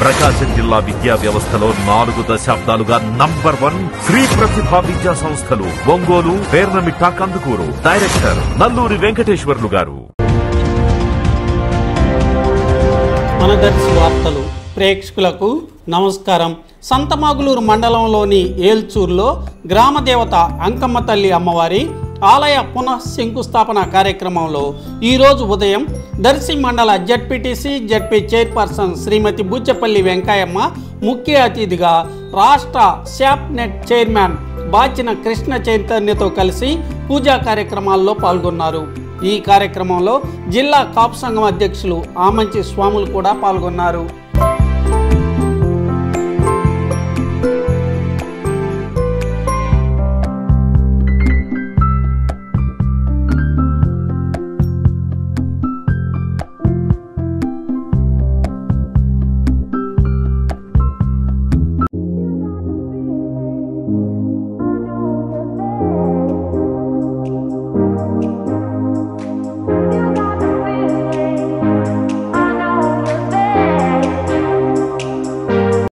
ప్రకాశం జిల్లా విద్యా వ్యవస్థలో నాలుగు దశాబ్దాలుగా నంబర్ వన్ శ్రీ ప్రతిభా విద్యా సంస్థలు ఒంగోలు పేర్నమిట్ట కందుకూరు డైరెక్టర్ నల్లూరి వెంకటేశ్వర్లు గారు మనదర్శి వార్తలు ప్రేక్షకులకు నమస్కారం సంతమాగులూరు మండలంలోని ఏల్చూరులో గ్రామదేవత అంకమ్మ తల్లి అమ్మవారి ఆలయ పునః శంకుస్థాపన కార్యక్రమంలో ఈరోజు ఉదయం దర్శి మండల ZPTC ZP chairperson Srimathi Buchepalli Venkayamma ముఖ్య అతిథిగా రాష్ట్ర శాప్నెట్ చైర్మన్ బాచిన కృష్ణ చైతన్యతో కలిసి పూజా కార్యక్రమాల్లో పాల్గొన్నారు ఈ కార్యక్రమంలో జిల్లా కాపు సంఘం అధ్యక్షులు ఆమంచి స్వాములు కూడా పాల్గొన్నారు